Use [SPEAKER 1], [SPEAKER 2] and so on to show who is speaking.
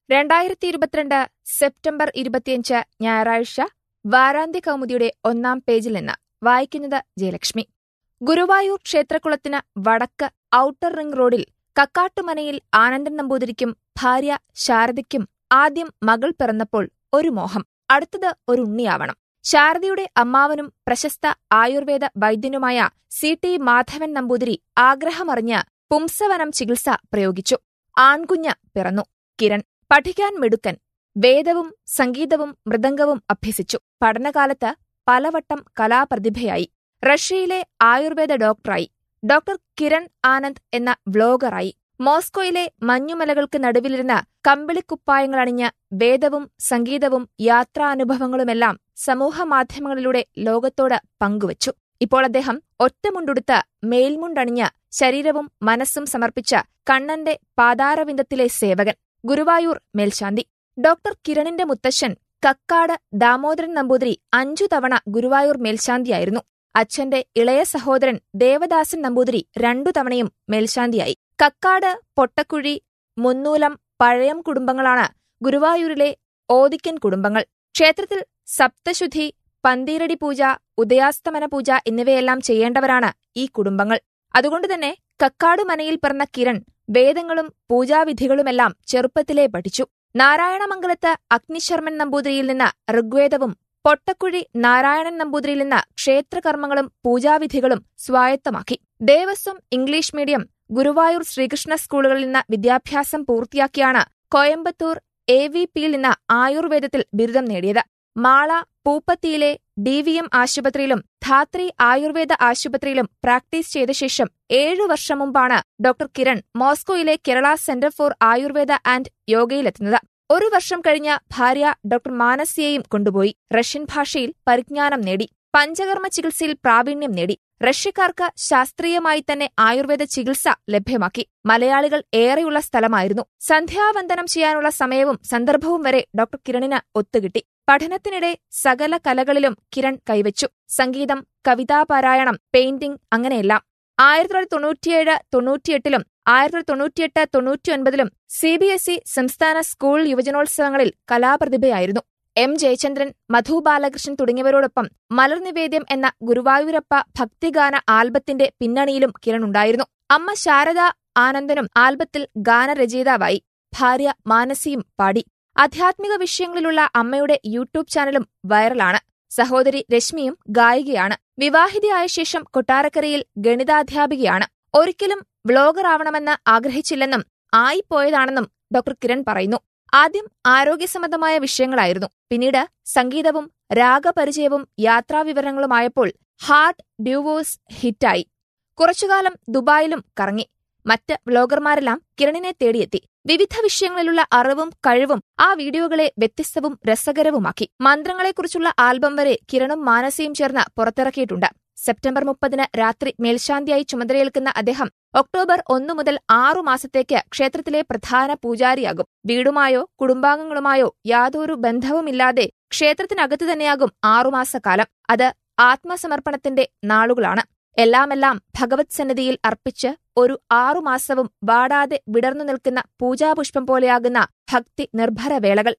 [SPEAKER 1] രണ്ടായിരത്തി ഇരുപത്തിരണ്ട് സെപ്റ്റംബർ ഇരുപത്തിയഞ്ച് ഞായറാഴ്ച വാരാന്ത്യ കൗമുദിയുടെ ഒന്നാം പേജിൽ നിന്ന് വായിക്കുന്നത് ജയലക്ഷ്മി ഗുരുവായൂർ ക്ഷേത്രക്കുളത്തിന് വടക്ക് ഔട്ടർ റിംഗ് റോഡിൽ കക്കാട്ടുമനയിൽ ആനന്ദൻ നമ്പൂതിരിക്കും ഭാര്യ ശാരദയ്ക്കും ആദ്യം മകൾ പിറന്നപ്പോൾ ഒരു മോഹം അടുത്തത് ഒരു ഉണ്ണിയാവണം ശാരദയുടെ അമ്മാവനും പ്രശസ്ത ആയുർവേദ വൈദ്യനുമായ സി ടി മാധവൻ നമ്പൂതിരി ആഗ്രഹമറിഞ്ഞ് പുംസവനം ചികിത്സ പ്രയോഗിച്ചു ആൺകുഞ്ഞ് പിറന്നു കിരൺ പഠിക്കാൻ മിടുക്കൻ വേദവും സംഗീതവും മൃദംഗവും അഭ്യസിച്ചു പഠനകാലത്ത് പലവട്ടം കലാപ്രതിഭയായി റഷ്യയിലെ ആയുർവേദ ഡോക്ടറായി ഡോക്ടർ കിരൺ ആനന്ദ് എന്ന വ്ലോഗറായി മോസ്കോയിലെ മഞ്ഞുമലകൾക്ക് നടുവിലിരുന്ന് കമ്പിളിക്കുപ്പായങ്ങളണിഞ്ഞ് വേദവും സംഗീതവും യാത്രാനുഭവങ്ങളുമെല്ലാം സമൂഹമാധ്യമങ്ങളിലൂടെ ലോകത്തോട് പങ്കുവച്ചു ഇപ്പോൾ അദ്ദേഹം ഒറ്റമുണ്ടുടുത്ത് മേൽമുണ്ടണിഞ്ഞ് ശരീരവും മനസ്സും സമർപ്പിച്ച കണ്ണന്റെ പാതാരവിന്ദത്തിലെ സേവകൻ ഗുരുവായൂർ മേൽശാന്തി ഡോക്ടർ കിരണിന്റെ മുത്തശ്ശൻ കക്കാട് ദാമോദരൻ നമ്പൂതിരി അഞ്ചു തവണ ഗുരുവായൂർ മേൽശാന്തിയായിരുന്നു അച്ഛന്റെ ഇളയ സഹോദരൻ ദേവദാസൻ നമ്പൂതിരി രണ്ടു തവണയും മേൽശാന്തിയായി കക്കാട് പൊട്ടക്കുഴി മുന്നൂലം പഴയം കുടുംബങ്ങളാണ് ഗുരുവായൂരിലെ ഓദിക്കൻ കുടുംബങ്ങൾ ക്ഷേത്രത്തിൽ സപ്തശുദ്ധി പന്തീരടി പൂജ ഉദയാസ്തമന പൂജ എന്നിവയെല്ലാം ചെയ്യേണ്ടവരാണ് ഈ കുടുംബങ്ങൾ അതുകൊണ്ടുതന്നെ കക്കാട് മനയിൽ പിറന്ന കിരൺ വേദങ്ങളും പൂജാവിധികളുമെല്ലാം ചെറുപ്പത്തിലേ പഠിച്ചു നാരായണമംഗലത്ത് അഗ്നിശർമ്മൻ നമ്പൂതിരിയിൽ നിന്ന് ഋഗ്വേദവും പൊട്ടക്കുഴി നാരായണൻ നമ്പൂതിരിയിൽ നിന്ന് ക്ഷേത്രകർമ്മങ്ങളും പൂജാവിധികളും സ്വായത്തമാക്കി ദേവസ്വം ഇംഗ്ലീഷ് മീഡിയം ഗുരുവായൂർ ശ്രീകൃഷ്ണ സ്കൂളുകളിൽ നിന്ന് വിദ്യാഭ്യാസം പൂർത്തിയാക്കിയാണ് കോയമ്പത്തൂർ എ വി പിയിൽ നിന്ന് ആയുർവേദത്തിൽ ബിരുദം നേടിയത് മാള പൂപ്പത്തിയിലെ ഡി വി എം ആശുപത്രിയിലും ധാത്രി ആയുർവേദ ആശുപത്രിയിലും പ്രാക്ടീസ് ചെയ്ത ശേഷം ഏഴു വർഷം മുമ്പാണ് ഡോക്ടർ കിരൺ മോസ്കോയിലെ Kerala centre for Ayurveda and യോഗയിലെത്തുന്നത് ഒരു വർഷം കഴിഞ്ഞ ഭാര്യ ഡോക്ടർ മാനസിയെയും കൊണ്ടുപോയി റഷ്യൻ ഭാഷയിൽ പരിജ്ഞാനം നേടി പഞ്ചകർമ്മ ചികിത്സയിൽ പ്രാവീണ്യം നേടി റഷ്യക്കാർക്ക് ശാസ്ത്രീയമായി തന്നെ ആയുർവേദ ചികിത്സ ലഭ്യമാക്കി മലയാളികൾ ഏറെയുള്ള സ്ഥലമായിരുന്നു സന്ധ്യാവന്ദനം ചെയ്യാനുള്ള സമയവും സന്ദർഭവും വരെ ഡോക്ടർ കിരണിന് ഒത്തുകിട്ടി പഠനത്തിനിടെ സകല കലകളിലും കിരൺ കൈവച്ചു സംഗീതം കവിതാപാരായണം പെയിന്റിംഗ് അങ്ങനെയെല്ലാം ആയിരത്തി തൊള്ളായിരത്തി തൊണ്ണൂറ്റിയേഴ് തൊണ്ണൂറ്റിയെട്ടിലും ആയിരത്തി തൊള്ളായിരത്തി തൊണ്ണൂറ്റിയെട്ട് തൊണ്ണൂറ്റിയൊൻപതിലും സി ബി എസ് ഇ സംസ്ഥാന സ്കൂൾ യുവജനോത്സവങ്ങളിൽ കലാപ്രതിഭയായിരുന്നു എം ജയചന്ദ്രൻ മധു ബാലകൃഷ്ണൻ തുടങ്ങിയവരോടൊപ്പം മലർനിവേദ്യം എന്ന ഗുരുവായൂരപ്പ ഭക്തിഗാന ആൽബത്തിന്റെ പിന്നണിയിലും കിരൺ ഉണ്ടായിരുന്നു അമ്മ ശാരദ ആനന്ദനും ആൽബത്തിൽ ഗാനരചയിതാവായി ഭാര്യ മാനസിയും പാടി ആധ്യാത്മിക വിഷയങ്ങളിലുള്ള അമ്മയുടെ യൂട്യൂബ് ചാനലും വൈറലാണ് സഹോദരി രശ്മിയും ഗായികയാണ് വിവാഹിതയായ ശേഷം കൊട്ടാരക്കരയിൽ ഗണിതാധ്യാപികയാണ് ഒരിക്കലും വ്ളോഗർ ആവണമെന്ന് ആഗ്രഹിച്ചില്ലെന്നും ആയിപ്പോയതാണെന്നും ഡോക്ടർ കിരൺ പറയുന്നു ആദ്യം ആരോഗ്യസംബന്ധമായ വിഷയങ്ങളായിരുന്നു പിന്നീട് സംഗീതവും രാഗപരിചയവും യാത്രാവിവരങ്ങളുമായപ്പോൾ ഹാർട്ട് ഡ്യൂവോഴ്സ് ഹിറ്റായി കുറച്ചുകാലം ദുബായിലും കറങ്ങി മറ്റ് വ്ളോഗർമാരെല്ലാം കിരണിനെ തേടിയെത്തി വിവിധ വിഷയങ്ങളിലുള്ള അറിവും കഴിവും ആ വീഡിയോകളെ വ്യത്യസ്തവും രസകരവുമാക്കി മന്ത്രങ്ങളെക്കുറിച്ചുള്ള ആൽബം വരെ കിരണും മാനസയും ചേർന്ന് പുറത്തിറക്കിയിട്ടുണ്ട് സെപ്റ്റംബർ മുപ്പതിന് രാത്രി മേൽശാന്തിയായി ചുമതലയേൽക്കുന്ന അദ്ദേഹം ഒക്ടോബർ ഒന്നു മുതൽ ആറു മാസത്തേക്ക് ക്ഷേത്രത്തിലെ പ്രധാന പൂജാരിയാകും വീടുമായോ കുടുംബാംഗങ്ങളുമായോ യാതൊരു ബന്ധവുമില്ലാതെ ക്ഷേത്രത്തിനകത്ത് തന്നെയാകും ആറുമാസക്കാലം അത് ആത്മസമർപ്പണത്തിന്റെ നാളുകളാണ് എല്ലാമെല്ലാം ഭഗവത് സന്നിധിയിൽ അർപ്പിച്ച് ഒരു ആറുമാസവും വാടാതെ വിടർന്നു നിൽക്കുന്ന പൂജാപുഷ്പം പോലെയാകുന്ന ഭക്തി നിർഭര വേളകൾ